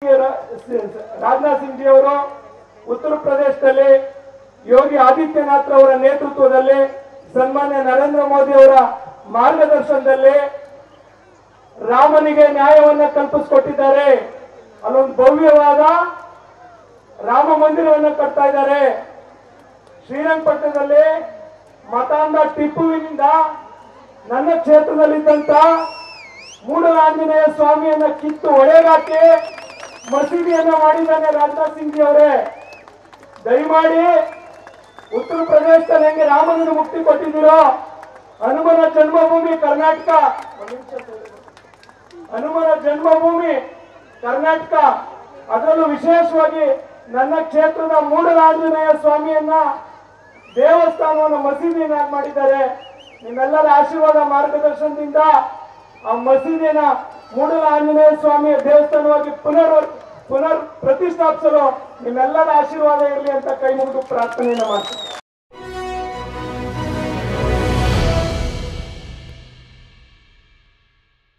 Rajnath Singh G ಅವರು ಉತ್ತರ ಪ್ರದೇಶದಲ್ಲಿ ಯೋಗಿ ಆದಿತ್ಯನಾಥ್ ಅವರ ನೇತೃತ್ವದಲ್ಲಿ ಸನ್ಮಾನ್ಯ ನರೇಂದ್ರ ಮೋದಿ ಅವರ ಮಾರ್ಗದರ್ಶನದಲ್ಲಿ ರಾಮನಿಗೆ ನ್ಯಾಯವನ್ನ ಕಲ್ಪಿಸಿಕೊಟ್ಟಿದ್ದಾರೆ ಅಲ್ಲೊಂದು ಭವ್ಯವಾದ ರಾಮ ಮಂದಿರವನ್ನು ಕಟ್ತಾ ಇದ್ದಾರೆ ಶ್ರೀರಂಗಪಟ್ಟಣದಲ್ಲಿ ಮತಾಂಧ ಟಿಪ್ಪುವಿನಿಂದ ನನ್ನ ಕ್ಷೇತ್ರದಲ್ಲಿದ್ದಂತ ಮೂಡಲಾಂಜನೇಯ ಸ್ವಾಮಿಯನ್ನ ಕಿತ್ತು ಒಳಗಾಕಿ ಮಸೀದಿಯನ್ನ ಮಾಡಿದ್ದಾನೆ ರಾಜನಾಥ್ ಸಿಂಗ್ ಜಿ ಅವರೇ ದಯಮಾಡಿ ಉತ್ತರ ಪ್ರದೇಶದಲ್ಲಿ ಹೆಂಗೆ ರಾಮನಿಗೆ ಮುಕ್ತಿ ಕೊಟ್ಟಿದ್ದೀರೋ ಹನುಮನ ಜನ್ಮಭೂಮಿ ಕರ್ನಾಟಕ ಒಂದ್ ನಿಮಿಷ ಸರ್. ಹನುಮನ ಜನ್ಮಭೂಮಿ ಕರ್ನಾಟಕ ಅದರಲ್ಲೂ ವಿಶೇಷವಾಗಿ ನನ್ನ ಕ್ಷೇತ್ರದ ಮೂಡಲಾಂಜನೇಯ ಸ್ವಾಮಿಯನ್ನ ದೇವಸ್ಥಾನವನ್ನು ಮಸೀದಿಯನ್ನಾಗಿ ಮಾಡಿದ್ದಾರೆ ನಿಮ್ಮೆಲ್ಲರ ಆಶೀರ್ವಾದ ಮಾರ್ಗದರ್ಶನದಿಂದ ಆ ಮಸೀದಿನ ಮೂಡಲ ಆಂಜನೇಯ ಸ್ವಾಮಿಯ ದೇವಸ್ಥಾನವಾಗಿ ಪುನರ್ ಪುನರ್ ಪ್ರತಿಷ್ಠಾಪಿಸಲು ನಿಮ್ಮೆಲ್ಲರ ಆಶೀರ್ವಾದ ಇರಲಿ ಅಂತ ಕೈ ಮುಗಿದು ಪ್ರಾರ್ಥನೆಯನ್ನು ಮಾಡ್ತೀನಿ